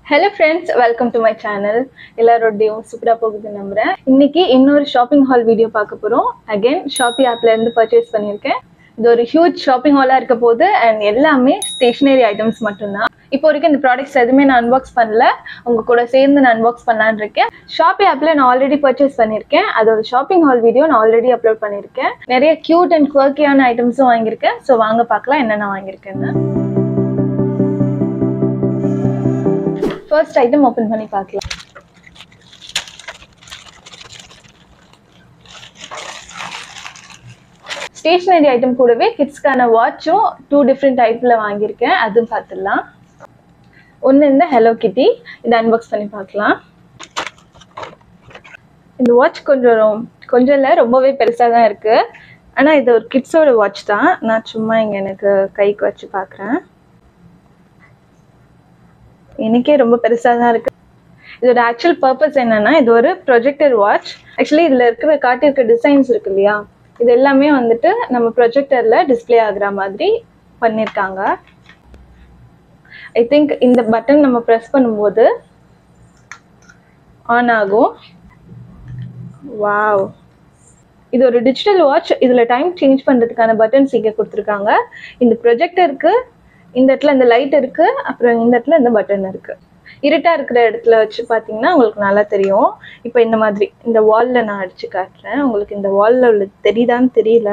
hello friends welcome to my channel எல்லாரோடையும் சூப்பராக போகுது நம்புறேன் இன்னைக்கு இன்னொரு ஷாப்பிங் ஹால் வீடியோ பார்க்க போகிறோம் அகைன் ஷாப்பி ஆப்ல இருந்து பர்ச்சேஸ் பண்ணியிருக்கேன் இது ஒரு ஹியூஜ் ஷாப்பிங் ஹாலாக இருக்க போது அண்ட் எல்லாமே ஸ்டேஷனரி ஐட்டம்ஸ் மட்டும்தான் இப்போ வரைக்கும் இந்த ப்ராடக்ட்ஸ் எதுவுமே நான் அன்பாக்ஸ் பண்ணல உங்க கூட சேர்ந்து நான் அன்பாக்ஸ் பண்ணலான்னு இருக்கேன் ஷாப்பி ஆப்ல நான் ஆல்ரெடி பர்ச்சேஸ் பண்ணியிருக்கேன் அதோட ஷாப்பிங் ஹால் வீடியோ நான் ஆல்ரெடி அப்லோட் பண்ணியிருக்கேன் நிறைய கியூட் அண்ட் குவர்க்கியான ஐட்டம்ஸும் வாங்கியிருக்கேன் ஸோ வாங்க பார்க்கலாம் என்னென்ன வாங்கியிருக்கேன்னு ஃபர்ஸ்ட் ஐட்டம் ஓப்பன் பண்ணி பார்க்கலாம் ஸ்டேஷனரி ஐட்டம் கூடவே கிட்ஸ்க்கான வாட்சும் டூ டிஃப்ரெண்ட் டைப்பில் வாங்கியிருக்கேன் அதுவும் பார்த்துடலாம் ஒன்று இந்த ஹலோ கிட்டி இதை அன்பாக்ஸ் பண்ணி பார்க்கலாம் இந்த வாட்ச் கொஞ்சம் கொஞ்சம் இல்லை ரொம்பவே பெருசாக தான் இருக்குது ஆனால் இது ஒரு கிட்ஸோட வாட்ச் தான் நான் சும்மா இங்கே எனக்கு கைக்கு வச்சு பார்க்குறேன் எனக்கே ரொம்ப பெருசாக தான் இருக்கு இதோட ஆக்சுவல் பர்பஸ் என்னன்னா இது ஒரு ப்ரொஜெக்டர் வாட்ச் ஆக்சுவலி இதில் இருக்கிற காட்டியிருக்க டிசைன்ஸ் இருக்கு இல்லையா இது எல்லாமே வந்துட்டு நம்ம ப்ரொஜெக்டரில் டிஸ்ப்ளே ஆகுற மாதிரி பண்ணியிருக்காங்க ஐ திங்க் இந்த பட்டன் நம்ம ப்ரெஸ் பண்ணும்போது ஆன் ஆகும் வாவ் இது ஒரு டிஜிட்டல் வாட்ச் இதில் டைம் சேஞ்ச் பண்ணுறதுக்கான பட்டன்ஸ் இங்கே கொடுத்துருக்காங்க இந்த ப்ரொஜெக்டருக்கு இந்த இடத்துல இந்த லைட் இருக்கு அப்புறம் இந்த இடத்துல இந்த பட்டன் இருக்கு இருட்டா இருக்கிற இடத்துல வச்சு பார்த்தீங்கன்னா உங்களுக்கு நல்லா தெரியும் இப்போ இந்த மாதிரி இந்த வால்ல நான் அடிச்சு காட்டுறேன் உங்களுக்கு இந்த வால்ல உள்ள தெரியுதான்னு தெரியல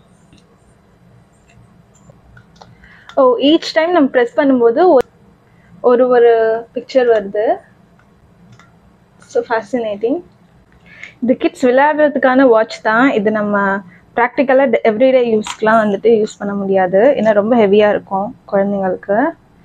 ஓ ஈச் டைம் நம்ம ப்ரெஸ் பண்ணும்போது ஒரு ஒரு பிக்சர் வருது ஸோ ஃபேசினேட்டிங் இது கிட்ஸ் விளையாடுறதுக்கான வாட்ச் தான் இது நம்ம ப்ராக்டிக்கலாக எவ்ரிடே யூஸ்க்கெலாம் வந்துட்டு யூஸ் பண்ண முடியாது ஏன்னா ரொம்ப ஹெவியாக இருக்கும் குழந்தைங்களுக்கு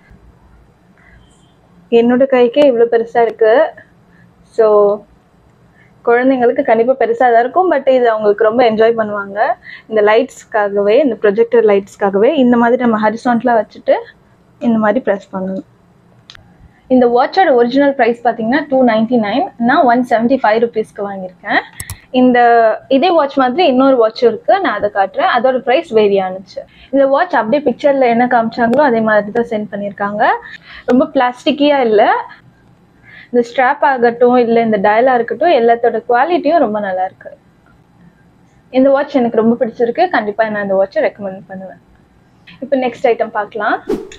என்னோட கைக்கே இவ்வளோ பெருசாக இருக்குது ஸோ குழந்தைங்களுக்கு கண்டிப்பாக பெருசாக தான் இருக்கும் பட் இது அவங்களுக்கு ரொம்ப என்ஜாய் பண்ணுவாங்க இந்த லைட்ஸ்க்காகவே இந்த ப்ரொஜெக்டர் லைட்ஸ்க்காகவே இந்த மாதிரி நம்ம ஹரிசான்ட்லாம் வச்சுட்டு இந்த மாதிரி ப்ரெஸ் பண்ணணும் இந்த வாட்சோட ஒரிஜினல் ப்ரைஸ் பார்த்தீங்கன்னா டூ நைன்டி நைன் நான் ஒன் செவன்ட்டி ஃபைவ் ருபீஸ்க்கு வாங்கியிருக்கேன் இந்த இதே வாட்ச் மாதிரி இன்னொரு வாட்சும் இருக்கு நான் அதை காட்டுறேன் அதோட ப்ரைஸ் வேரி ஆனிச்சு இந்த வாட்ச் அப்படியே பிக்சர்ல என்ன காமிச்சாங்களோ அதே மாதிரி தான் சென்ட் பண்ணியிருக்காங்க ரொம்ப பிளாஸ்டிக்கியா இல்லை இந்த ஸ்ட்ராப் ஆகட்டும் இல்லை இந்த டயலா இருக்கட்டும் எல்லாத்தோட குவாலிட்டியும் ரொம்ப நல்லா இருக்கு இந்த வாட்ச் எனக்கு ரொம்ப பிடிச்சிருக்கு கண்டிப்பா நான் இந்த வாட்சை ரெக்கமெண்ட் பண்ணுவேன் இப்போ நெக்ஸ்ட் ஐட்டம் பார்க்கலாம்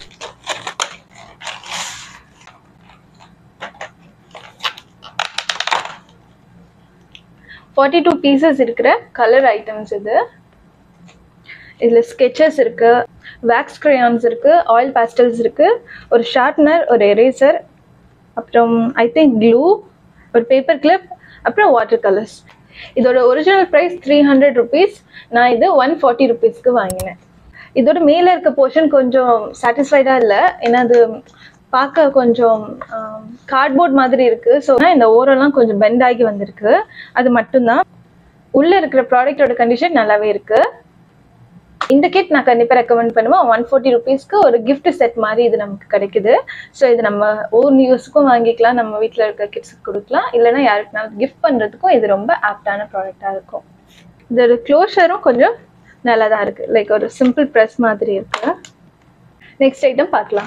ஃபார்ட்டி டூ பீசஸ் இருக்கிற கலர் ஐட்டம்ஸ் இது இதில் ஸ்கெச்சஸ் இருக்கு வேக்ஸ் க்ரையான்ஸ் இருக்கு ஆயில் பேஸ்டல்ஸ் இருக்கு ஒரு ஷார்ப்னர் ஒரு எரேசர் அப்புறம் ஐ திங்க் க்ளூ ஒரு பேப்பர் கிளிப் அப்புறம் வாட்டர் கலர்ஸ் இதோட original price three hundred rupees நான் இது ஒன் ஃபார்ட்டி ருபீஸ்க்கு வாங்கினேன் இதோட மேலே இருக்க போர்ஷன் கொஞ்சம் சாட்டிஸ்ஃபைடாக இல்லை ஏன்னா அது பார்க்க கொஞ்சம் கார்ட்போர்ட் மாதிரி இருக்கு ஸோ இந்த ஓரெல்லாம் கொஞ்சம் பெண்ட் ஆகி வந்திருக்கு அது மட்டும்தான் உள்ள இருக்கிற ப்ராடக்டோட கண்டிஷன் நல்லாவே இருக்கு இந்த கிட் நான் கண்டிப்பாக ரெக்கமெண்ட் பண்ணுவேன் ஒன் ஃபார்ட்டி ருபீஸ்க்கு ஒரு கிஃப்ட் செட் மாதிரி இது நமக்கு கிடைக்குது ஸோ இது நம்ம ஓன் யூஸுக்கும் வாங்கிக்கலாம் நம்ம வீட்டில் இருக்க கிட்ஸுக்கு கொடுக்கலாம் இல்லைன்னா யாருக்குனாலும் கிஃப்ட் பண்ணுறதுக்கும் இது ரொம்ப ஆப்டான ப்ராடக்டாக இருக்கும் இதோட க்ளோஷரும் கொஞ்சம் நல்லா தான் இருக்குது லைக் ஒரு சிம்பிள் ப்ரெஸ் மாதிரி இருக்கு நெக்ஸ்ட் ஐட்டம் பார்க்கலாம்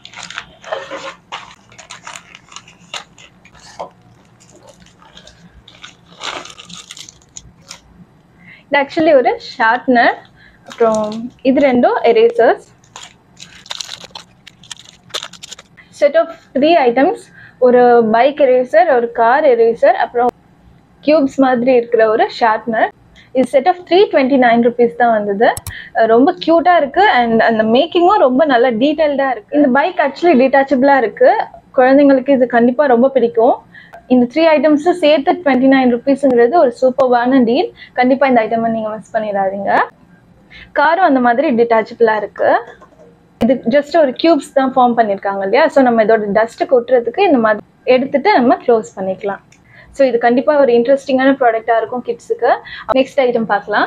இது ஆக்சுவலி ஒரு ஷார்ப்னர் அப்புறம் இது ரெண்டும் erasers set of three items ஒரு பைக் எரேசர் ஒரு கார் எரேசர் அப்புறம் கியூப்ஸ் மாதிரி இருக்கிற ஒரு ஷார்ப்னர் இது set of three twenty nine rupees தான் வந்தது ரொம்ப க்யூட்டாக இருக்குது அண்ட் அந்த மேக்கிங்கும் ரொம்ப நல்லா டீட்டெயில்டாக இருக்குது இந்த பைக் ஆக்சுவலி டீட்டாச்சபிளாக இருக்குது குழந்தைங்களுக்கு இது கண்டிப்பாக ரொம்ப பிடிக்கும் இந்த த்ரீ ஐட்டம்ஸும் சேர்த்து டுவெண்ட்டி நைன் ருபீஸுங்கிறது ஒரு சூப்பர்வான டீல் கண்டிப்பாக இந்த ஐட்டமை நீங்கள் மிஸ் பண்ணிடாதீங்க காரும் அந்த மாதிரி டிட்டாச்சபிளாக இருக்குது இது ஜஸ்ட் ஒரு கியூப்ஸ் தான் ஃபார்ம் பண்ணியிருக்காங்க இல்லையா ஸோ நம்ம இதோட டஸ்ட்டு கொட்டுறதுக்கு இந்த மாதிரி எடுத்துட்டு நம்ம க்ளோஸ் பண்ணிக்கலாம் ஸோ இது கண்டிப்பாக ஒரு இன்ட்ரெஸ்டிங்கான ப்ராடக்டாக இருக்கும் கிட்ஸுக்கு நெக்ஸ்ட் ஐட்டம் பார்க்கலாம்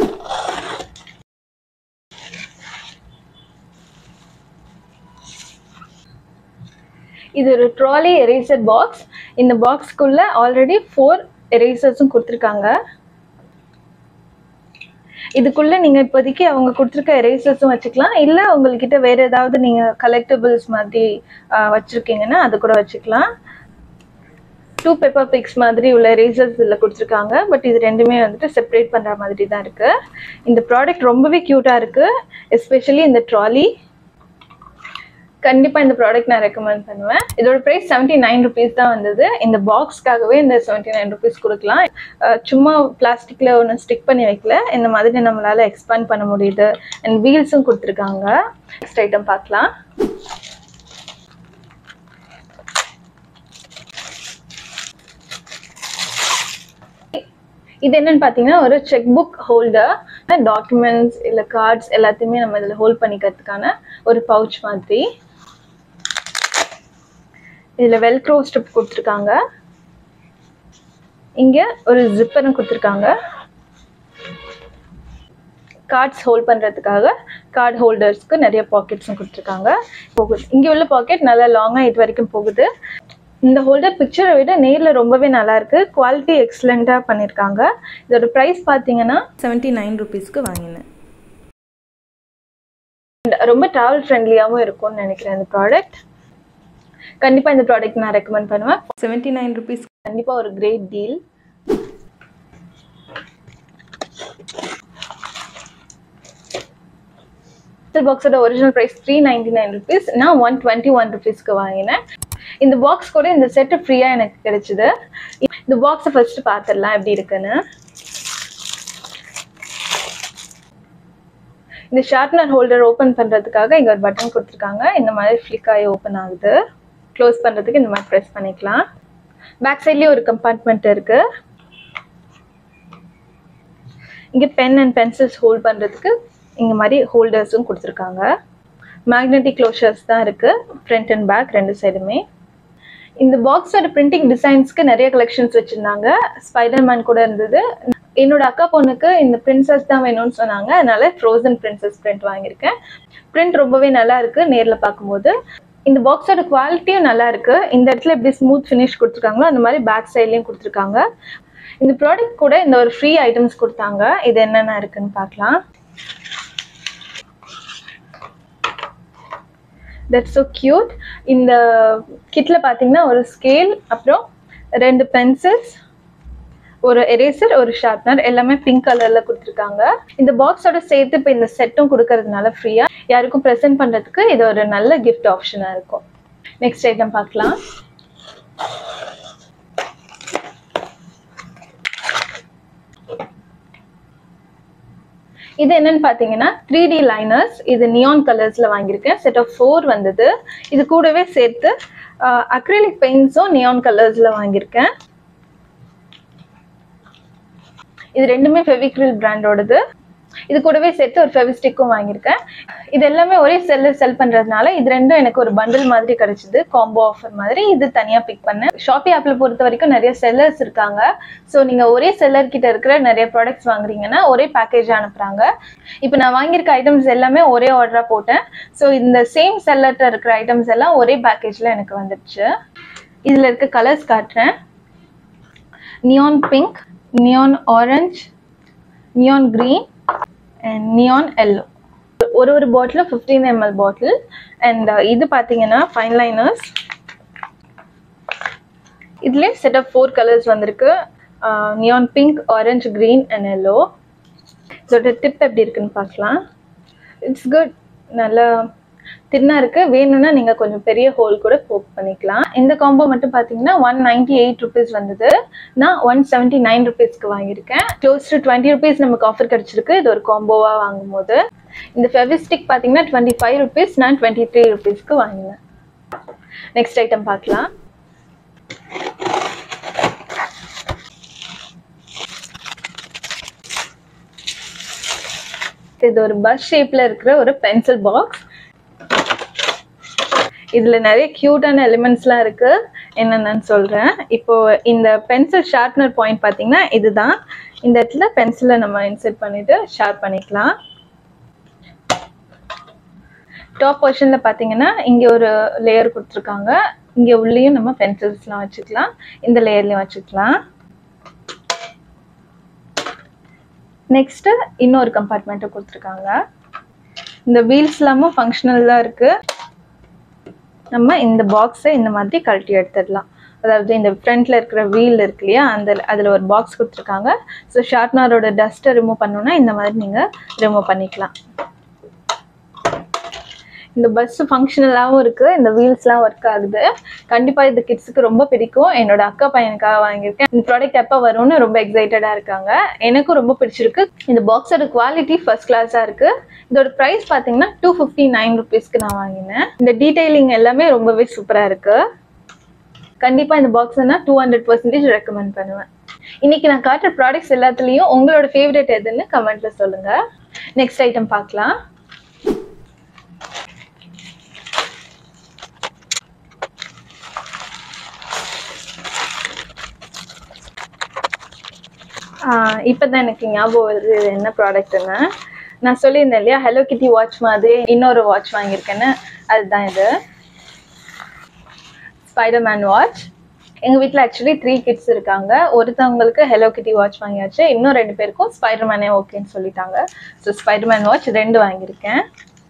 இது ஒரு ட்ராலி எரேசர் பாக்ஸ் இந்த பாக்ஸ்க்குள்ள ஆல்ரெடி ஃபோர் எரேசர்ஸும் கொடுத்துருக்காங்க இதுக்குள்ள நீங்க இப்போதைக்கு அவங்க கொடுத்துருக்க எரேசர்ஸும் வச்சுக்கலாம் இல்ல உங்ககிட்ட வேற ஏதாவது நீங்க கலெக்டபிள்ஸ் மாதிரி ஆஹ், வச்சிருக்கீங்கன்னா அது கூட வச்சுக்கலாம் டூ பேப்பர் பிக்ஸ் மாதிரி உள்ள எரேசர்ஸ் இதில் கொடுத்துருக்காங்க பட் இது ரெண்டுமே வந்துட்டு செப்பரேட் பண்ணுற மாதிரி தான் இருக்கு இந்த ப்ராடக்ட் ரொம்பவே க்யூட்டாக இருக்கு எஸ்பெஷலி இந்த ட்ராலி கண்டிப்பாக இந்த ப்ராடக்ட் நான் ரெக்கமெண்ட் பண்ணுவேன் இதோட ப்ரைஸ் செவன்ட்டி நைன் ருபீஸ் தான் வந்தது இந்த பாக்ஸ்க்காகவே இந்த செவன்ட்டி நைன் ருபீஸ் கொடுக்கலாம் அஹ் சும்மா பிளாஸ்டிக்கில் ஒன்று ஸ்டிக் பண்ணி வைக்கல இந்த மாதிரி நம்மளால எக்ஸ்பேண்ட் பண்ண முடியுது அண்ட் வீல்ஸும் கொடுத்துருக்காங்க நெக்ஸ்ட் ஐட்டம் பார்க்கலாம் இது என்னன்னு பார்த்தீங்கன்னா ஒரு செக் புக் ஹோல்டர் டாக்குமெண்ட்ஸ் இல்லை கார்ட்ஸ் எல்லாத்தையுமே நம்ம இதில் ஹோல்ட் பண்ணிக்கிறதுக்கான ஒரு பவுச் மாதிரி இதில் வெல்க்ரோ ஸ்ட்ரிப் கொடுத்துருக்காங்க இங்கே ஒரு ஜிப்பரும் கொடுத்துருக்காங்க கார்ட்ஸ் ஹோல்ட் பண்ணுறதுக்காக கார்டு ஹோல்டர்ஸ்க்கு நிறைய பாக்கெட்ஸும் கொடுத்துருக்காங்க போகுது இங்கே உள்ள பாக்கெட் நல்லா லாங்காக இது வரைக்கும் போகுது இந்த ஹோல்டர் பிக்சரை விட நேரில் ரொம்பவே நல்லா இருக்கு குவாலிட்டி எக்ஸலண்ட்டாக பண்ணியிருக்காங்க இதோட ப்ரைஸ் பார்த்தீங்கன்னா செவன்ட்டி நைன் ருபீஸ்க்கு வாங்கினேன் ரொம்ப ட்ராவல் ஃப்ரெண்ட்லியாகவும் இருக்கும்னு நினைக்கிறேன் இந்த ப்ராடக்ட் கண்டிப்பாக இந்த ப்ராடக்ட் நான் ரெக்கமெண்ட் பண்ணுவேன் செவன்ட்டி நைன் ருபீஸ் கண்டிப்பாக ஒரு கிரேட் டீல் பாக்ஸோட original price three ninety nine rupees நான் ஒன் டுவெண்ட்டி ஒன் ருபீஸ்க்கு வாங்கினேன் இந்த பாக்ஸ் கூட இந்த செட்டு ஃப்ரீயாக எனக்கு கிடைச்சிது இந்த பாக்ஸை ஃபர்ஸ்ட் பார்த்துடலாம் எப்படி இருக்குன்னு இந்த ஷார்ப்னர் ஹோல்டர் ஓப்பன் பண்ணுறதுக்காக இங்கே ஒரு பட்டன் கொடுத்துருக்காங்க இந்த மாதிரி ஃப்ளிக் ஆகி ஓப்பன் ஆகுது க்ளோஸ் பண்ணுறதுக்கு இந்த மாதிரி ப்ரெஸ் பண்ணிக்கலாம் பேக் சைட்லேயும் ஒரு கம்பார்ட்மெண்ட் இருக்கு இங்கே பென் அண்ட் பென்சில்ஸ் ஹோல்ட் பண்ணுறதுக்கு இங்கே மாதிரி ஹோல்டர்ஸும் கொடுத்துருக்காங்க மேக்னெட்டிக் க்ளோஷர்ஸ் தான் இருக்கு ஃப்ரண்ட் அண்ட் பேக் ரெண்டு சைடுமே இந்த பாக்ஸோட பிரிண்டிங் டிசைன்ஸ்க்கு நிறைய கலெக்ஷன்ஸ் வச்சுருந்தாங்க ஸ்பைடர்மேன் கூட இருந்தது என்னோட அக்கா பொண்ணுக்கு இந்த பிரின்சஸ் தான் வேணும்னு சொன்னாங்க அதனால ஃப்ரோசன் பிரின்சஸ் பிரிண்ட் வாங்கியிருக்கேன் பிரிண்ட் ரொம்பவே நல்லா இருக்கு நேரில் பார்க்கும்போது இந்த பாக்ஸோட குவாலிட்டியும் நல்லா இருக்கு இந்த இடத்துல எப்படி ஸ்மூத் ஃபினிஷ் கொடுத்துருக்காங்களோ அந்த மாதிரி பேக் சைட்லையும் கொடுத்துருக்காங்க இந்த ப்ராடக்ட் கூட இந்த ஒரு ஃப்ரீ ஐட்டம்ஸ் கொடுத்தாங்க இது என்னென்ன இருக்குன்னு பார்க்கலாம் தட்ஸ் ஸோ க்யூட் இந்த கிட்டில் பார்த்தீங்கன்னா ஒரு ஸ்கேல் அப்புறம் ரெண்டு பென்சில்ஸ் ஒரு எரேசர் ஒரு ஷார்ப்னர் எல்லாமே பிங்க் கலரில் கொடுத்துருக்காங்க இந்த பாக்ஸோட சேர்த்து இப்போ இந்த செட்டும் கொடுக்கறதுனால ஃப்ரீயாக யாருக்கும் ப்ரெசென்ட் பண்ணுறதுக்கு இது ஒரு நல்ல கிஃப்ட் ஆப்ஷனாக இருக்கும் நெக்ஸ்ட் ஐட்டம் பார்க்கலாம் இது என்னன்னு பார்த்தீங்கன்னா த்ரீ டி லைனர்ஸ் இது நியான் கலர்ஸில் வாங்கியிருக்கேன் செட் ஆஃப் ஃபோர் வந்தது இது கூடவே சேர்த்து அக்ரிலிக் பெயிண்ட்ஸும் நியான் கலர்ஸில் வாங்கியிருக்கேன் இது ரெண்டுமே ஃபெவிக்ரில் பிராண்டோடது இது கூடவே சேர்த்து ஒரு ஃபெவிஸ்டிக்கும் வாங்கியிருக்கேன் இது எல்லாமே ஒரே செல்ல செல் பண்ணுறதுனால இது ரெண்டும் எனக்கு ஒரு பண்டில் மாதிரி கிடைச்சிது காம்போ ஆஃபர் மாதிரி இது தனியாக பிக் பண்ணேன் ஷாப்பி ஆப்பில் பொறுத்த வரைக்கும் நிறைய செல்லர்ஸ் இருக்காங்க ஸோ நீங்கள் ஒரே செல்லர் கிட்ட இருக்கிற நிறைய ப்ராடக்ட்ஸ் வாங்குறீங்கன்னா ஒரே பேக்கேஜ் அனுப்புகிறாங்க இப்போ நான் வாங்கியிருக்க ஐட்டம்ஸ் எல்லாமே ஒரே ஆர்டராக போட்டேன் ஸோ இந்த சேம் செல்லர்கிட்ட இருக்கிற ஐட்டம்ஸ் எல்லாம் ஒரே பேக்கேஜில் எனக்கு வந்துடுச்சு இதில் இருக்க கலர்ஸ் காட்டுறேன் neon pink neon orange neon green and neon yellow ஒரு ஒரு பாட்டிலும் ஃபிஃப்டீன் எம்எல் பாட்டில் அண்ட் இது பார்த்தீங்கன்னா ஃபைன் லைனர்ஸ் இதுலேயே செட் ஆஃப் ஃபோர் கலர்ஸ் வந்திருக்கு neon pink orange green and yellow இதோட டிப் எப்படி இருக்குன்னு பார்க்கலாம் இட்ஸ் குட் நல்லா தின்னா இருக்கு வேணும்னா நீங்க கொஞ்சம் பெரிய ஹோல் கூட போக் பண்ணிக்கலாம் இந்த காம்போ மட்டும் பாத்தீங்கன்னா ஒன் நைன்டி எயிட் ருபீஸ் வந்தது நான் ஒன் செவன்டி நைன் ருபீஸ்க்கு வாங்கியிருக்கேன் க்ளோஸ் டு டுவெண்ட்டி ருபீஸ் நமக்கு ஆஃபர் கிடைச்சிருக்கு இது ஒரு காம்போவா வாங்கும் போது இந்த ஃபெவிஸ்டிக் பாத்தீங்கன்னா டுவெண்ட்டி ஃபைவ் ருபீஸ் நான் டுவெண்ட்டி த்ரீ ருபீஸ்க்கு வாங்கினேன் நெக்ஸ்ட் ஐட்டம் பார்க்கலாம் இது ஒரு பஸ் ஷேப்ல இருக்கிற ஒரு பென்சில் பாக்ஸ் இதுல நிறைய கியூட்டான எலிமெண்ட்ஸ்லாம் இருக்கு என்னென்னு சொல்றேன் இப்போ இந்த பென்சில் ஷார்ப்னர் பாயிண்ட் பாத்தீங்கன்னா இதுதான் இந்த இடத்துல பென்சிலை நம்ம இன்செர்ட் பண்ணிட்டு ஷார்ப் பண்ணிக்கலாம் டாப் போர்ஷன்ல பாத்தீங்கன்னா இங்க ஒரு லேயர் கொடுத்துருக்காங்க இங்க உள்ளேயும் நம்ம பென்சில்ஸ்லாம் வச்சுக்கலாம் இந்த லேயர்லயும் வச்சுக்கலாம் நெக்ஸ்ட்டு இன்னொரு கம்பார்ட்மெண்ட்டை கொடுத்துருக்காங்க இந்த வீல்ஸ் எல்லாமும் ஃபங்க்ஷனல் தான் இருக்குது நம்ம இந்த பாக்ஸை இந்த மாதிரி கழட்டி எடுத்துடலாம் அதாவது இந்த ஃப்ரண்ட்ல இருக்கிற வீல் இருக்கு இல்லையா அந்த அதில் ஒரு பாக்ஸ் கொடுத்துருக்காங்க ஸோ ஷார்ப்னரோட டஸ்ட்டை ரிமூவ் பண்ணணும்னா இந்த மாதிரி நீங்கள் ரிமூவ் பண்ணிக்கலாம் இந்த பஸ் ஃபங்க்ஷனலாகவும் இருக்குது இந்த வீல்ஸ்லாம் ஒர்க் ஆகுது கண்டிப்பாக இது கிட்ஸுக்கு ரொம்ப பிடிக்கும் என்னோட அக்கா பையனுக்காக வாங்கியிருக்கேன் இந்த ப்ராடக்ட் எப்போ வரும்னு ரொம்ப எக்ஸைட்டடாக இருக்காங்க எனக்கும் ரொம்ப பிடிச்சிருக்கு இந்த பாக்ஸோட குவாலிட்டி ஃபர்ஸ்ட் கிளாஸாக இருக்குது இதோட ப்ரைஸ் பார்த்தீங்கன்னா டூ ஃபிஃப்டி நைன் ருபீஸ்க்கு நான் வாங்கினேன் இந்த டீடைலிங் எல்லாமே ரொம்பவே சூப்பராக இருக்குது கண்டிப்பாக இந்த பாக்ஸ் நான் டூ ஹண்ட்ரட் பர்சன்டேஜ் ரெக்கமெண்ட் பண்ணுவேன் இன்னைக்கு நான் காட்டுற ப்ராடக்ட்ஸ் எல்லாத்துலேயும் உங்களோட ஃபேவரட் எதுன்னு கமெண்ட்ல சொல்லுங்க நெக்ஸ்ட் ஐட்டம் பார்க்கலாம் இப்போ தான் எனக்கு ஞாபகம் வருது இது என்ன ப்ராடக்ட்னு நான் சொல்லியிருந்தேன் இல்லையா ஹலோ கிட்டி வாட்ச் மாதிரி இன்னொரு வாட்ச் வாங்கியிருக்கேன்னு அதுதான் இது ஸ்பைடர்மேன் வாட்ச் எங்கள் வீட்டில் ஆக்சுவலி த்ரீ கிட்ஸ் இருக்காங்க ஒருத்தவங்களுக்கு ஹலோ கிட்டி வாட்ச் வாங்கியாச்சு இன்னும் ரெண்டு பேருக்கும் ஸ்பைடர்மேனே ஓகேன்னு சொல்லிட்டாங்க ஸோ ஸ்பைடர்மேன் வாட்ச் ரெண்டு வாங்கியிருக்கேன்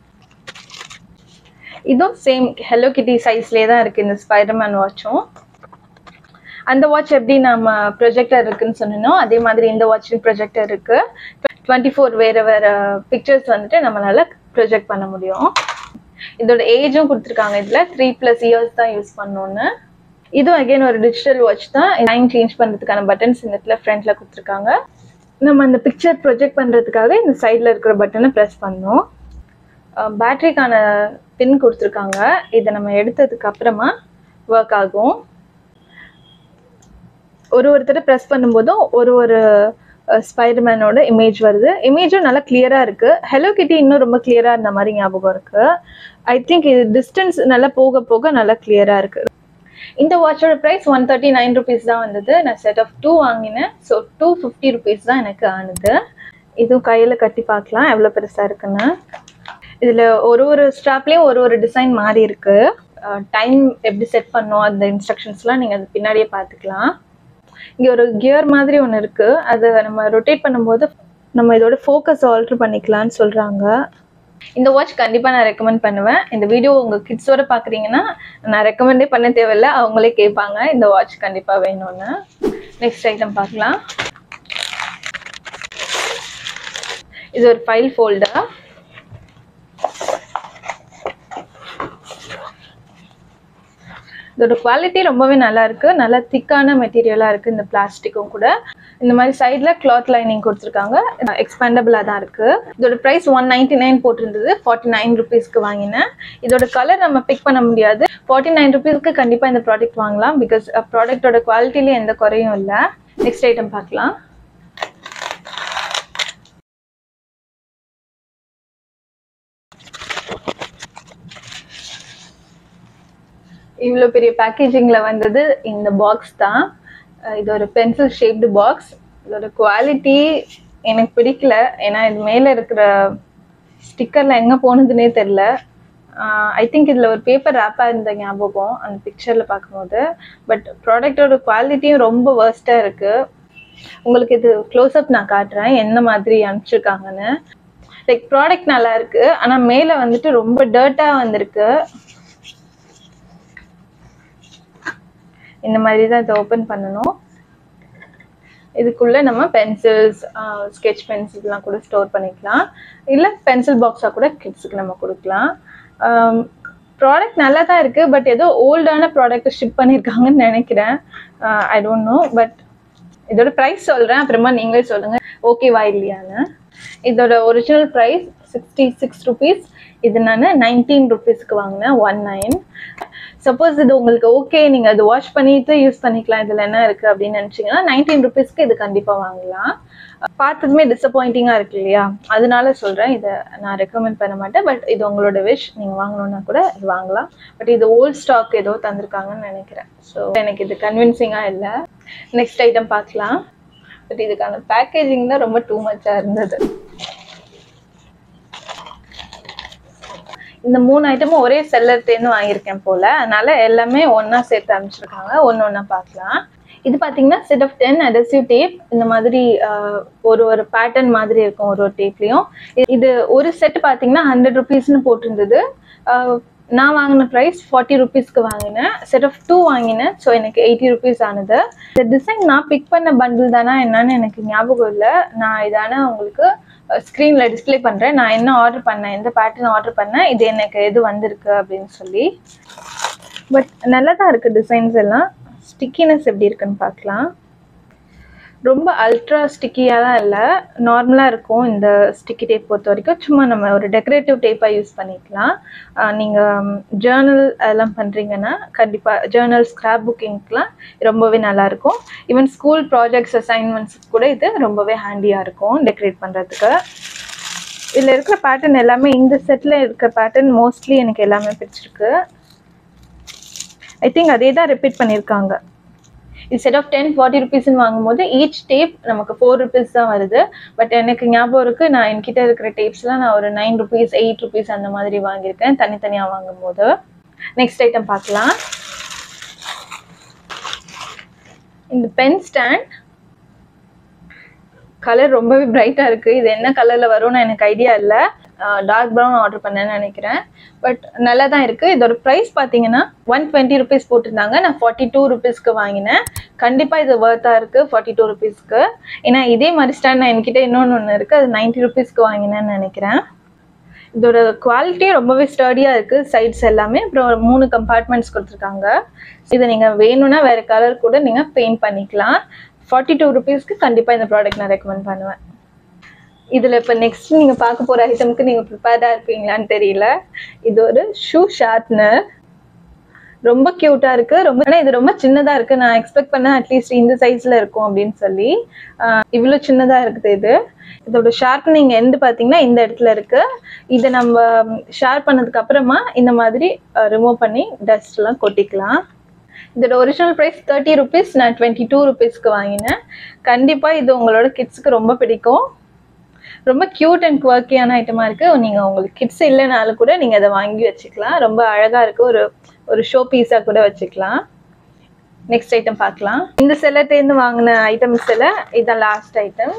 இதுவும் சேம் ஹலோ கிட்டி சைஸ்லேயே தான் இருக்குது இந்த ஸ்பைடர்மேன் வாட்சும் அந்த வாட்ச் எப்படி நம்ம ப்ரொஜெக்டர் இருக்குன்னு சொன்னோம் அதே மாதிரி இந்த வாட்ச்லையும் ப்ரொஜெக்டர் இருக்கு டுவெண்ட்டி ஃபோர் வேறு வேறு பிக்சர்ஸ் வந்துட்டு நம்மளால ப்ரொஜெக்ட் பண்ண முடியும் இதோட ஏஜும் கொடுத்துருக்காங்க இதில் த்ரீ ப்ளஸ் இயர்ஸ் தான் யூஸ் பண்ணோன்னு இதுவும் அகைன் ஒரு டிஜிட்டல் வாட்ச் தான் லைன் சேஞ்ச் பண்ணுறதுக்கான பட்டன்ஸ் இந்த இடத்துல ஃப்ரண்ட்ல கொடுத்துருக்காங்க நம்ம அந்த பிக்சர் ப்ரொஜெக்ட் பண்ணுறதுக்காக இந்த சைடில் இருக்கிற பட்டனை ப்ரெஸ் பண்ணோம் பேட்டரிக்கான பின் கொடுத்துருக்காங்க இதை நம்ம எடுத்ததுக்கு அப்புறமா ஒர்க் ஆகும் ஒரு ஒருத்தர் ப்ரெஸ் பண்ணும்போதும் ஒரு ஒரு ஸ்பைடர்மேனோட இமேஜ் வருது இமேஜும் நல்லா கிளியராக இருக்குது ஹலோ கிட்டி இன்னும் ரொம்ப கிளியராக இருந்த மாதிரி ஞாபகம் இருக்குது ஐ திங்க் இது டிஸ்டன்ஸ் நல்லா போக போக நல்லா கிளியராக இருக்குது இந்த வாட்சோட price one thirty nine rupees தான் வந்தது நான் செட் ஆஃப் டூ வாங்கினேன் ஸோ டூ ஃபிஃப்டி ருபீஸ் தான் எனக்கு ஆனது இதுவும் கையில் கட்டி பார்க்கலாம் எவ்வளோ பெருசாக இருக்குன்னு இதில் ஒரு ஒரு ஸ்ட்ராப்லேயும் ஒரு ஒரு டிசைன் மாறி இருக்கு டைம் எப்படி செட் பண்ணோம் அந்த இன்ஸ்ட்ரக்ஷன்ஸ்லாம் நீங்கள் அது பின்னாடியே பார்த்துக்கலாம் இங்கே ஒரு கியர் மாதிரி ஒன்று இருக்குது அதை நம்ம ரொட்டேட் பண்ணும்போது நம்ம இதோட ஃபோக்கஸ் ஆல்ட்ரு பண்ணிக்கலாம்னு சொல்கிறாங்க இந்த வாட்ச் கண்டிப்பாக நான் ரெக்கமெண்ட் பண்ணுவேன் இந்த வீடியோ உங்கள் கிட்ஸோட பார்க்குறீங்கன்னா நான் ரெக்கமெண்டே பண்ண தேவையில்ல அவங்களே கேட்பாங்க இந்த வாட்ச் கண்டிப்பாக வேணும்னு நெக்ஸ்ட் ஐட்டம் பார்க்கலாம் இது ஒரு ஃபைல் ஃபோல்டர் இதோட குவாலிட்டி ரொம்பவே நல்லா இருக்கு நல்லா திக்கான மெட்டீரியலாக இருக்கு இந்த பிளாஸ்டிக்கும் கூட இந்த மாதிரி சைடில் கிளாத் லைனிங் கொடுத்துருக்காங்க எக்ஸ்பேண்டபிளாக தான் இருக்கு இதோட ப்ரைஸ் ஒன் நைன்டி நைன் போட்டிருந்தது ஃபார்ட்டி நைன் ருபீஸ்க்கு வாங்கினேன் இதோட கலர் நம்ம பிக் பண்ண முடியாது ஃபார்ட்டி நைன் ருபீஸ்க்கு கண்டிப்பாக இந்த ப்ராடக்ட் வாங்கலாம் பிகாஸ் ப்ராடக்டோட குவாலிட்டிலேயே எந்த குறையும் இல்லை நெக்ஸ்ட் ஐட்டம் பார்க்கலாம் இவ்வளோ பெரிய பேக்கேஜிங்கில் வந்தது இந்த பாக்ஸ் தான் இது ஒரு பென்சில் ஷேப்டு பாக்ஸ் இதோட குவாலிட்டி எனக்கு பிடிக்கல ஏன்னா இது மேலே இருக்கிற ஸ்டிக்கரில் எங்கே போனதுன்னே தெரில ஐ திங்க் இதில் ஒரு பேப்பர் ரேப்பாக இருந்த ஞாபகம் அந்த பிக்சரில் பார்க்கும்போது பட் ப்ராடக்டோட குவாலிட்டியும் ரொம்ப வேர்ஸ்ட்டாக இருக்குது உங்களுக்கு இது க்ளோஸ்அப் நான் காட்டுறேன் என்ன மாதிரி அனுப்பிச்சிருக்காங்கன்னு லைக் ப்ராடக்ட் நல்லா இருக்கு ஆனால் மேலே வந்துட்டு ரொம்ப டர்ட்டாக வந்திருக்கு இந்த மாதிரி தான் இதை ஓப்பன் பண்ணணும் இதுக்குள்ளே நம்ம பென்சில்ஸ் ஸ்கெச் பென்ஸ் இதெல்லாம் கூட ஸ்டோர் பண்ணிக்கலாம் இல்லை பென்சில் பாக்ஸாக கூட கிட்ஸுக்கு நம்ம கொடுக்கலாம் ப்ராடக்ட் நல்லா தான் இருக்குது பட் ஏதோ ஓல்டான ப்ராடக்ட் ஷிப் பண்ணியிருக்காங்கன்னு நினைக்கிறேன் ஐ டோன்ட் நோ பட் இதோட ப்ரைஸ் சொல்கிறேன் அப்புறமா நீங்களே சொல்லுங்கள் ஓகேவா இல்லையான்னு இதோட original price sixty six rupees இது நான் நைன்டீன் ருபீஸ்க்கு வாங்கினேன் ஒன் நைன் சப்போஸ் இது உங்களுக்கு ஓகே நீங்கள் அது வாஷ் பண்ணிட்டு யூஸ் பண்ணிக்கலாம் இதில் என்ன இருக்குது அப்படின்னு நினச்சிங்கன்னா நைன்டீன் ருபீஸ்க்கு இது கண்டிப்பாக வாங்கலாம் பார்த்ததுமே டிசப்பாயிண்டிங்காக இருக்கு இல்லையா அதனால சொல்கிறேன் இதை நான் ரெக்கமெண்ட் பண்ண மாட்டேன் பட் இது உங்களோட விஷ் நீங்கள் வாங்கணுன்னா கூட இது வாங்கலாம் பட் இது ஓல்ட் ஸ்டாக் ஏதோ தந்திருக்காங்கன்னு நினைக்கிறேன் ஸோ எனக்கு இது கன்வின்சிங்காக இல்லை நெக்ஸ்ட் ஐட்டம் பார்க்கலாம் பட் இதுக்கான பேக்கேஜிங் தான் ரொம்ப டூ மச்சாக இருந்தது இந்த மூணு ஐட்டமும் ஒரே செல்லர்லேருந்து வாங்கியிருக்கேன் போல் அதனால எல்லாமே ஒன்றா சேர்த்து அனுப்பிச்சிருக்காங்க ஒன்று ஒன்றா பார்க்கலாம் இது பார்த்தீங்கன்னா set of ten adhesive tape இந்த மாதிரி ஆஹ், ஒரு ஒரு பேட்டர்ன் மாதிரி இருக்கும் ஒரு ஒரு டேப்லேயும் இது ஒரு செட் பார்த்தீங்கன்னா ஹண்ட்ரட் ருபீஸ்னு போட்டிருந்தது ஆஹ், நான் வாங்கின ப்ரைஸ் ஃபார்ட்டி ருபீஸ்க்கு வாங்கினேன் செட் ஆஃப் டூ வாங்கினேன் ஸோ எனக்கு எயிட்டி ருபீஸ் ஆனது இந்த டிசைன் நான் பிக் பண்ண பண்டில் தானா என்னன்னு எனக்கு ஞாபகம் இல்லை நான் இதான உங்களுக்கு ஸ்க்ரீனில் டிஸ்ப்ளே பண்ணுறேன் நான் என்ன ஆர்டர் பண்ணேன் எந்த பேட்டர்ன் ஆர்டர் பண்ணேன் இது எனக்கு எது வந்திருக்கு அப்படின்னு சொல்லி பட் நல்லா தான் இருக்குது டிசைன்ஸ் எல்லாம் ஸ்டிக்கினஸ் எப்படி இருக்குன்னு பார்க்கலாம் ரொம்ப அல்ட்ரா ஸ்டிக்கியாக தான் இல்லை நார்மலாக இருக்கும் இந்த ஸ்டிக்கி டேப் பொறுத்த வரைக்கும் சும்மா நம்ம ஒரு டெக்கரேட்டிவ் டேப்பாக யூஸ் பண்ணிக்கலாம் நீங்கள் ஜேர்னல் அதெல்லாம் பண்ணுறீங்கன்னா கண்டிப்பாக ஜேர்னல் ஸ்கிராப் புக்கிங்க்கெலாம் ரொம்பவே நல்லாயிருக்கும் ஈவன் ஸ்கூல் ப்ராஜெக்ட்ஸ் அசைன்மெண்ட்ஸ் கூட இது ரொம்பவே ஹேண்டியாக இருக்கும் டெக்கரேட் பண்ணுறதுக்கு இதில் இருக்கிற பேட்டர்ன் எல்லாமே இந்த செட்டில் இருக்கிற பேட்டர்ன் மோஸ்ட்லி எனக்கு எல்லாமே பிடிச்சிருக்கு ஐ திங்க் அதே தான் ரிப்பீட் பண்ணியிருக்காங்க இது செட் ஆஃப் டென் ஃபார்ட்டி ருபீஸ்னு வாங்கும்போது ஈச் டேப் நமக்கு ஃபோர் ருபீஸ் தான் வருது பட் எனக்கு ஞாபகம் இருக்குது நான் என்கிட்ட இருக்கிற டேப்ஸ்லாம் நான் ஒரு நைன் ருபீஸ் எயிட் ருபீஸ் அந்த மாதிரி வாங்கியிருக்கேன் தனித்தனியாக வாங்கும்போது நெக்ஸ்ட் ஐட்டம் பார்க்கலாம் இந்த பென் ஸ்டாண்ட் கலர் ரொம்பவே பிரைட்டாக இருக்குது இது என்ன கலரில் வரும்னு எனக்கு ஐடியா இல்லை டார்க் ப்ரௌன் ஆர்டர் பண்ணேன்னு நினைக்கிறேன் பட் நல்லா தான் இருக்குது இதோட ப்ரைஸ் பார்த்தீங்கன்னா ஒன் டுவெண்ட்டி ருபீஸ் போட்டிருந்தாங்க நான் ஃபார்ட்டி டூ ருபீஸ்க்கு வாங்கினேன் கண்டிப்பாக இது ஒர்த்தாக இருக்குது ஃபார்ட்டி டூ ருபீஸ்க்கு ஏன்னா இதே மாதிரி ஸ்டாண்ட் நான் என்கிட்ட இன்னொன்று ஒன்று இருக்குது அது நைன்ட்டி ருபீஸ்க்கு வாங்கினேன்னு நினைக்கிறேன் இதோட குவாலிட்டி ரொம்பவே ஸ்டடியாக இருக்குது சைட்ஸ் எல்லாமே அப்புறம் மூணு கம்பார்ட்மெண்ட்ஸ் கொடுத்துருக்காங்க இதை நீங்கள் வேணும்னா வேறு கலர் கூட நீங்கள் பெயிண்ட் பண்ணிக்கலாம் ஃபார்ட்டி டூ ருபீஸ்க்கு கண்டிப்பாக இந்த ப்ராடக்ட் நான் ரெக்கமெண்ட் பண்ணுவேன் இதில் இப்போ நெக்ஸ்ட் நீங்கள் பார்க்க போகிற ஐட்டமுக்கு நீங்கள் ப்ரிப்பேர்டாக இருப்பீங்களான்னு தெரியல இது ஒரு ஷூ ஷார்ப்னர் ரொம்ப க்யூட்டாக இருக்குது ரொம்ப ஆனால் இது ரொம்ப சின்னதாக இருக்குது நான் எக்ஸ்பெக்ட் பண்ணேன் அட்லீஸ்ட் இந்த சைஸில் இருக்கும் அப்படின்னு சொல்லி இவ்வளோ சின்னதாக இருக்குது இது இதோட ஷார்ப்னிங் எண்டு பார்த்தீங்கன்னா இந்த இடத்துல இருக்குது இதை நம்ம ஷார்ப் பண்ணதுக்கு அப்புறமா இந்த மாதிரி ரிமூவ் பண்ணி டஸ்ட்லாம் கொட்டிக்கலாம் இதோட ஒரிஜினல் ப்ரைஸ் தேர்ட்டி ருபீஸ் நான் டுவெண்ட்டி டூ ருபீஸ்க்கு வாங்கினேன் கண்டிப்பாக இது உங்களோட கிட்ஸுக்கு ரொம்ப பிடிக்கும் ரொம்ப க்யூட் அண்ட் குவர்க்கியான ஐட்டமாக இருக்குது நீங்கள் உங்களுக்கு கிட்ஸ் இல்லைனாலும் கூட நீங்கள் அதை வாங்கி வச்சுக்கலாம் ரொம்ப அழகாக இருக்குது ஒரு ஒரு ஷோ பீஸாக கூட வச்சுக்கலாம் நெக்ஸ்ட் ஐட்டம் பார்க்கலாம் இந்த செல்லட்டேருந்து வாங்கின ஐட்டம்ஸ் எல்லாம் இதான் லாஸ்ட் ஐட்டம்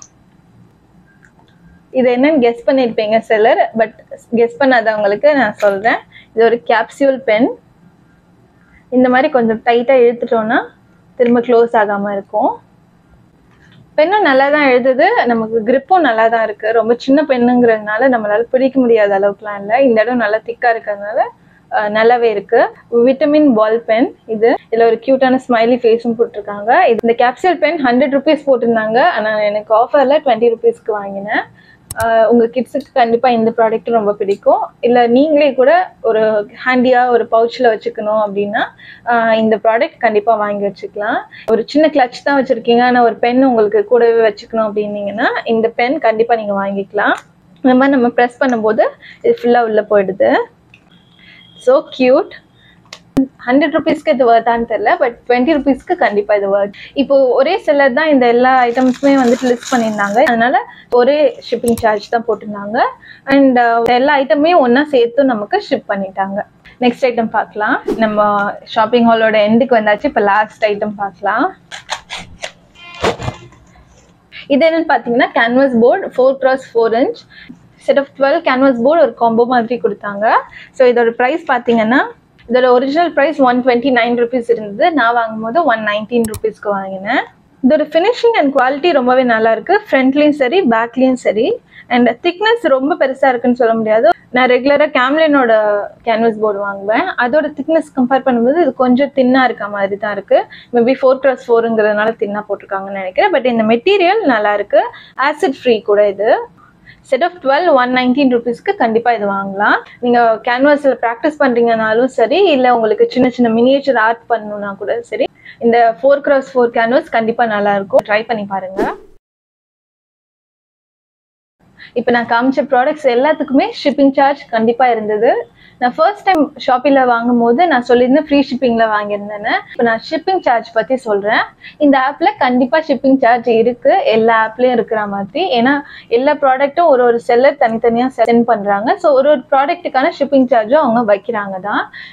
இது என்னன்னு கெஸ் பண்ணியிருப்பீங்க செல்லர் பட் கெஸ் பண்ணாதவங்களுக்கு நான் சொல்கிறேன் இது ஒரு கேப்சியூல் பென் இந்த மாதிரி கொஞ்சம் டைட்டாக இழுத்துட்டோம்னா திரும்ப க்ளோஸ் ஆகாமல் இருக்கும் பெண்ணும் நல்லா தான் எழுதுது நமக்கு கிரிப்பும் நல்லா தான் இருக்குது ரொம்ப சின்ன பெண்ணுங்கிறதுனால நம்மளால பிடிக்க முடியாத அளவுக்குலாம் இல்லை இந்த இடம் நல்லா திக்காக இருக்கிறதுனால அஹ், நல்லாவே இருக்கு விட்டமின் பால் பென் இது இதில் ஒரு க்யூட்டான ஸ்மைலி ஃபேஸும் போட்டிருக்காங்க இது இந்த கேப்சூல் பென் ஹண்ட்ரட் ருபீஸ் போட்டிருந்தாங்க ஆனால் எனக்கு ஆஃபரில் டுவெண்ட்டி ருபீஸ்க்கு வாங்கினேன் ஆஹ் உங்க கிட்ஸுக்கு கண்டிப்பா இந்த ப்ராடக்ட் ரொம்ப பிடிக்கும் இல்ல நீங்களே கூட ஒரு ஹேண்டியா ஒரு பவுச்ல வச்சுக்கணும் அப்படின்னா ஆஹ் இந்த ப்ராடக்ட் கண்டிப்பா வாங்கி வச்சுக்கலாம் ஒரு சின்ன கிளச் தான் வச்சிருக்கீங்க ஆனா ஒரு பென் உங்களுக்கு கூடவே வச்சுக்கணும் அப்படின்னீங்கன்னா இந்த பென் கண்டிப்பா நீங்க வாங்கிக்கலாம் இந்த மாதிரி நம்ம ப்ரெஸ் பண்ணும்போது இது ஃபுல்லா உள்ள போயிடுது ஸோ கியூட் ஹண்ட்ரட் ருபீஸ்க்கு இது வர்த்தான்னு தெரில பட் டுவெண்ட்டி ருபீஸ்க்கு கண்டிப்பாக இது வர்த் இப்போ ஒரே செல்லர் தான் இந்த எல்லா ஐட்டம்ஸுமே வந்துட்டு லிஸ்ட் பண்ணியிருந்தாங்க அதனால ஒரே ஷிப்பிங் சார்ஜ் தான் போட்டிருந்தாங்க அண்ட் எல்லா ஐட்டமே ஒன்றா சேர்த்து நமக்கு ஷிப் பண்ணிட்டாங்க நெக்ஸ்ட் ஐட்டம் பார்க்கலாம் நம்ம ஷாப்பிங் ஹாலோட எண்டுக்கு வந்தாச்சு இப்போ லாஸ்ட் ஐட்டம் பார்க்கலாம் இது என்னன்னு பார்த்தீங்கன்னா canvas board four cross four inch set of twelve canvas board ஒரு காம்போ மாதிரி கொடுத்தாங்க ஸோ இதோட ப்ரைஸ் பார்த்தீங்கன்னா இதோட original price one twenty nine rupees இருந்தது நான் வாங்கும்போது ஒன் நைன்டீன் ருபீஸ்க்கு வாங்கினேன் இதோட ஃபினிஷிங் அண்ட் குவாலிட்டி ரொம்பவே நல்லா இருக்கு ஃப்ரண்ட்லேயும் சரி பேக்லேயும் சரி அண்ட் திக்னஸ் ரொம்ப பெருசாக இருக்குன்னு சொல்ல முடியாது நான் ரெகுலராக கேம்லினோட கேன்வஸ் போர்டு வாங்குவேன் அதோட திக்னஸ் கம்பேர் பண்ணும்போது இது கொஞ்சம் தின்னாக இருக்க மாதிரி தான் இருக்கு மேபி ஃபோர் க்ராஸ் ஃபோருங்கிறதுனால தின்னாக போட்டிருக்காங்கன்னு நினைக்கிறேன் பட் இந்த மெட்டீரியல் நல்லா இருக்கு ஆசிட் ஃப்ரீ கூட இது set of twelve one nineteen ருபீஸ்க்கு கண்டிப்பாக இது வாங்கலாம் நீங்கள் கேன்வாஸில் ப்ராக்டிஸ் பண்ணுறீங்கனாலும் சரி இல்லை உங்களுக்கு சின்ன சின்ன மினியேச்சர் ஆர்ட் பண்ணணும்னா கூட சரி இந்த ஃபோர் கிராஸ் ஃபோர் கேன்வாஸ் கண்டிப்பாக நல்லா இருக்கும் ட்ரை பண்ணி பாருங்க இப்போ நான் காமிச்ச ப்ராடக்ட்ஸ் எல்லாத்துக்குமே ஷிப்பிங் சார்ஜ் கண்டிப்பாக இருந்தது நான் ஃபர்ஸ்ட் டைம் ஷாப்பில் வாங்கும் போது நான் சொல்லியிருந்தேன் ஃப்ரீ ஷிப்பிங்கில் வாங்கியிருந்தேன்னு இப்போ நான் ஷிப்பிங் சார்ஜ் பற்றி சொல்கிறேன் இந்த ஆப்பில் கண்டிப்பாக ஷிப்பிங் சார்ஜ் இருக்குது எல்லா ஆப்லேயும் இருக்கிற மாதிரி ஏன்னா எல்லா ப்ராடக்ட்டும் ஒரு ஒரு செல்லர் தனித்தனியாக சென்ட் பண்ணுறாங்க ஸோ ஒரு ஒரு ப்ராடக்ட்டுக்கான ஷிப்பிங் சார்ஜும் அவங்க வைக்கிறாங்க தான்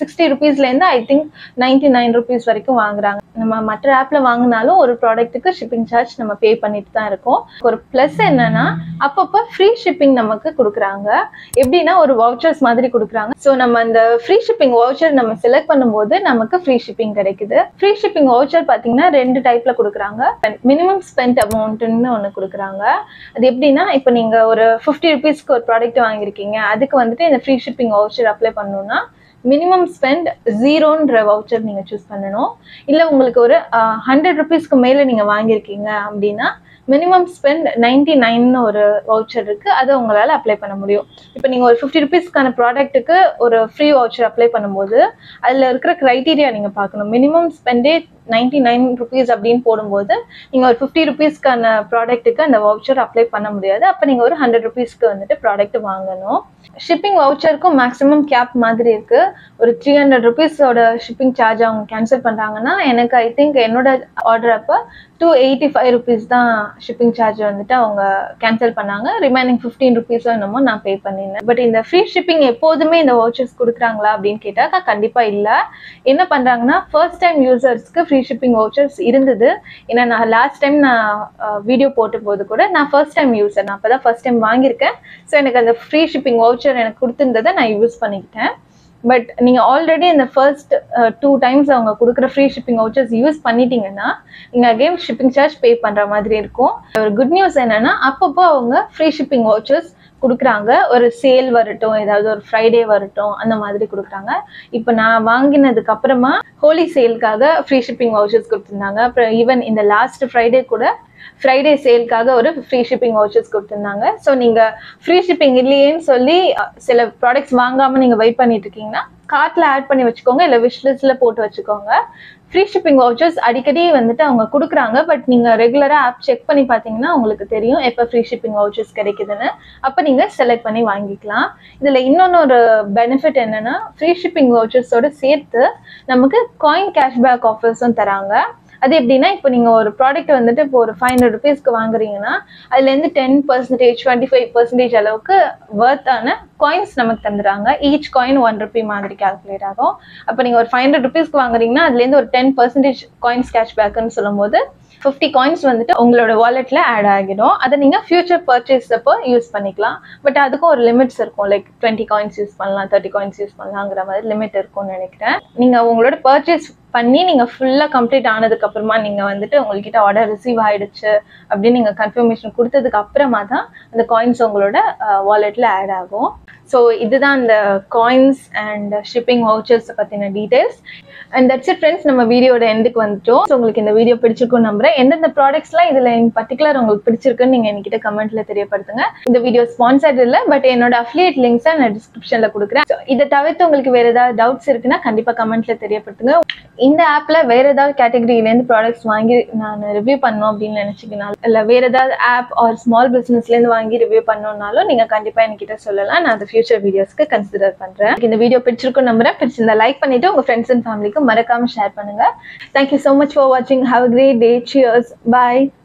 சிக்ஸ்டி ருபீஸ்லேருந்து I think ninety nine rupees வரைக்கும் வாங்குறாங்க நம்ம மற்ற ஆப்பில் வாங்கினாலும் ஒரு ப்ராடக்ட்டுக்கு ஷிப்பிங் சார்ஜ் நம்ம பே பண்ணிட்டு தான் இருக்கோம் ஒரு ப்ளஸ் என்னன்னா அப்பப்போ ஃப்ரீ ஷிப்பிங் நமக்கு கொடுக்குறாங்க எப்படின்னா ஒரு வவுச்சர்ஸ் மாதிரி கொடுக்குறாங்க ஸோ நம்ம அந்த ஃப்ரீ ஷிப்பிங் வவுச்சர் நம்ம செலக்ட் பண்ணும்போது நமக்கு ஃப்ரீ ஷிப்பிங் கிடைக்குது ஃப்ரீ ஷிப்பிங் வவுச்சர் பார்த்தீங்கன்னா ரெண்டு டைப்ல கொடுக்குறாங்க மினிமம் ஸ்பெண்ட் அமௌண்ட்னு ஒன்று கொடுக்குறாங்க அது எப்படின்னா இப்போ நீங்கள் ஒரு ஃபிஃப்டி ருபீஸ்க்கு ஒரு ப்ராடக்ட் வாங்கியிருக்கீங்க அதுக்கு வந்துட்டு இந்த ஃப்ரீ ஷிப்பிங் வவுச்சர் அப்ளை பண்ணணும்னா மினிமம் ஸ்பெண்ட் ஜீரோன்ற வவுச்சர் நீங்கள் சூஸ் பண்ணணும் இல்லை உங்களுக்கு ஒரு ஹண்ட்ரட் ருபீஸ்க்கு மேலே நீங்கள் வாங்கியிருக்கீங்க அப்படின்னா மினிமம் ஸ்பெண்ட் நைன்டி நைன்னு ஒரு வவுச்சர் இருக்கு அதை உங்களால் அப்ளை பண்ண முடியும் இப்போ நீங்கள் ஒரு ஃபிஃப்டி ருபீஸ்க்கான ப்ராடக்ட்டுக்கு ஒரு ஃப்ரீ வவுச்சர் அப்ளை பண்ணும்போது அதில் இருக்கிற க்ரைட்டீரியா நீங்கள் பார்க்கணும் மினிமம் ஸ்பெண்டே நைன்டி நைன் ருபீஸ் அப்படின்னு போடும்போது நீங்கள் ஒரு ஃபிஃப்டி ருபீஸ்க்கான ப்ராடக்ட்டுக்கு அந்த வவுச்சர் அப்ளை பண்ண முடியாது அப்போ நீங்கள் ஒரு ஹண்ட்ரட் ருபீஸ்க்கு வந்துட்டு ப்ராடக்ட் வாங்கணும் ஷிப்பிங் வவுச்சருக்கும் மேக்ஸிமம் கேப் மாதிரி இருக்கு ஒரு த்ரீ ஹண்ட்ரட் ருபீஸோட ஷிப்பிங் சார்ஜ் அவங்க கேன்சல் பண்ணுறாங்கன்னா எனக்கு ஐ திங்க் என்னோட ஆர்டர் அப்போ டூ எயிட்டி ஃபைவ் ருபீஸ் தான் ஷிப்பிங் சார்ஜ் வந்துட்டு அவங்க கேன்சல் பண்ணாங்க ரிமைனிங் ஃபிஃப்டீன் ருபீஸோ என்னமோ நான் பே பண்ணியிருந்தேன் பட் இந்த ஃப்ரீ ஷிப்பிங் எப்போதுமே இந்த வவுச்சர்ஸ் கொடுக்குறாங்களா அப்படின்னு கேட்டால் கண்டிப்பாக இல்லை என்ன பண்ணுறாங்கன்னா ஃபர்ஸ்ட் டைம் யூசர்ஸ்க்கு ஃப்ரீ ஷிப்பிங் வவுச்சர்ஸ் இருந்தது ஏன்னா நான் லாஸ்ட் டைம் நான் வீடியோ போட்ட போது கூட நான் ஃபர்ஸ்ட் டைம் யூசர் நான் அப்போ தான் ஃபர்ஸ்ட் டைம் வாங்கியிருக்கேன் ஸோ எனக்கு அந்த ஃப்ரீ ஷிப்பிங் வவுச்சர் எனக்கு கொடுத்துருந்ததை நான் யூஸ் பண்ணிக்கிட்டேன் பட் நீங்கள் ஆல்ரெடி இந்த ஃபர்ஸ்ட் டூ டைம்ஸ் அவங்க கொடுக்குற ஃப்ரீ ஷிப்பிங் வவுச்சர்ஸ் யூஸ் பண்ணிட்டீங்கன்னா நீங்கள் அகெயின் ஷிப்பிங் சார்ஜ் பே பண்ணுற மாதிரி இருக்கும் ஒரு குட் நியூஸ் என்னன்னா அப்பப்போ அவங்க ஃப்ரீ ஷிப்பிங் வவுச்சர்ஸ் கொடுக்குறாங்க ஒரு சேல் வரட்டும் ஏதாவது ஒரு ஃப்ரைடே வரட்டும் அந்த மாதிரி கொடுக்குறாங்க இப்போ நான் வாங்கினதுக்கு அப்புறமா ஹோலி சேலுக்காக ஃப்ரீ ஷிப்பிங் வவுச்சர்ஸ் கொடுத்துருந்தாங்க அப்புறம் ஈவன் இந்த லாஸ்ட் ஃப்ரைடே கூட ஃப்ரைடே சேல்க்காக ஒரு ஃப்ரீ ஷிப்பிங் வவுச்சர்ஸ் கொடுத்துருந்தாங்க ஸோ நீங்கள் ஃப்ரீ ஷிப்பிங் இல்லையேன்னு சொல்லி சில ப்ராடக்ட்ஸ் வாங்காமல் நீங்கள் வெயிட் பண்ணிட்டு இருக்கீங்கன்னா கார்ட்டில் ஆட் பண்ணி வச்சுக்கோங்க இல்லை விஷ்லிஸ்ட்டில் போட்டு வச்சுக்கோங்க ஃப்ரீ ஷிப்பிங் வவுச்சர்ஸ் அடிக்கடி வந்துட்டு அவங்க கொடுக்குறாங்க பட் நீங்கள் ரெகுலராக ஆப் செக் பண்ணி பார்த்தீங்கன்னா உங்களுக்கு தெரியும் எப்போ ஃப்ரீ ஷிப்பிங் வவுச்சர்ஸ் கிடைக்குதுன்னு அப்போ நீங்கள் செலக்ட் பண்ணி வாங்கிக்கலாம் இதில் இன்னொன்று ஒரு பெனிஃபிட் என்னென்னா ஃப்ரீ ஷிப்பிங் வவுச்சர்ஸோடு சேர்த்து நமக்கு காயின் கேஷ்பேக் ஆஃபர்ஸும் தராங்க அது எப்படின்னா இப்போ நீங்கள் ஒரு ப்ராடக்ட் வந்துட்டு இப்போ ஒரு ஃபைவ் ஹண்ட்ரட் ருபீஸ்க்கு வாங்குறீங்கன்னா அதுலேருந்து ten percentage twenty five percentage அளவுக்கு ஒர்த்தான காயின்ஸ் நமக்கு தந்துடுறாங்க ஈச் காயின் ஒன் ருபி மாதிரி கால்குலேட் ஆகும் அப்போ நீங்கள் ஒரு ஃபைவ் ஹண்ட்ரட் ருபீஸ்க்கு வாங்குறீங்கன்னா அதுலேருந்து ஒரு டென் பர்சன்டேஜ் காயின்ஸ் கேஷ்பேக்குன்னு சொல்லும்போது ஃபிஃப்டி காயின்ஸ் வந்துட்டு உங்களோட வாலெட்டில் ஆட் ஆகிடும் அதை நீங்கள் ஃபியூச்சர் பர்ச்சேஸ் அப்போ யூஸ் பண்ணிக்கலாம் பட் அதுக்கும் ஒரு லிமிட்ஸ் இருக்கும் லைக் டுவெண்ட்டி காயின்ஸ் யூஸ் பண்ணலாம் தேர்ட்டி காயின்ஸ் யூஸ் பண்ணலாங்கிற மாதிரி லிமிட் இருக்கும்னு நினைக்கிறேன் நீங்கள் உங்களோட பர்ச்சேஸ் பண்ணி நீங்கள் ஃபுல்லாக கம்ப்ளீட் ஆனதுக்கு அப்புறமா நீங்கள் வந்துட்டு உங்கள்கிட்ட ஆர்டர் ரிசீவ் ஆயிடுச்சு அப்படின்னு நீங்கள் கன்ஃபர்மேஷன் கொடுத்ததுக்கு அப்புறமா தான் அந்த காயின்ஸ் உங்களோட வாலெட்டில் ஆட் ஆகும் ஸோ இதுதான் இந்த காயின்ஸ் அண்ட் ஷிப்பிங் வவுச்சர்ஸ் பற்றின details and that's it friends நம்ம வீடியோட எண்டுக்கு வந்துட்டோம் ஸோ உங்களுக்கு இந்த வீடியோ பிடிச்சிருக்கும் நம்புறேன் எந்தெந்த ப்ராடக்ட்ஸ்லாம் இதில் இன் பர்டிகுலர் உங்களுக்கு பிடிச்சிருக்குன்னு நீங்கள் என்கிட்ட கமெண்ட்ல தெரியப்படுத்துங்க இந்த வீடியோ ஸ்பான்சர்ட் இல்லை பட் என்னோட அஃபிலியேட் லிங்க்ஸை நான் டிஸ்கிரிப்ஷனில் கொடுக்குறேன் So, இதை தவிர்த்து உங்களுக்கு வேறு ஏதாவது டவுட்ஸ் இருக்குன்னா கண்டிப்பாக கமெண்ட்ல தெரியப்படுத்துங்க இந்த ஆப்பில் வேறு ஏதாவது கேட்டகரியிலேருந்து ப்ராடக்ட்ஸ் வாங்கி நான் ரிவ்யூ பண்ணணும் அப்படின்னு நினச்சிக்கினாலும் இல்லை வேறு ஏதாவது ஆப் ஆர் ஸ்மால் பிஸ்னஸ்லேருந்து வாங்கி ரிவ்யூ பண்ணணும்னாலும் நீங்கள் கண்டிப்பாக என்கிட்ட சொல்லலாம் நான் அதை ஃபியூச்சர் வீடியோஸ்க்கு கன்சிடர் பண்ணுறேன் இந்த வீடியோ பிடிச்சிருக்கும் நம்புறேன் பிடிச்சிருந்தா லைக் பண்ணிவிட்டு உங்கள் ஃப்ரெண்ட்ஸ் அண்ட் ஃபேமிலிக்கு மறக்காமல் ஷேர் பண்ணுங்கள் தேங்க்யூ ஸோ மச் ஃபார் வாட்சிங் have a great day cheers bye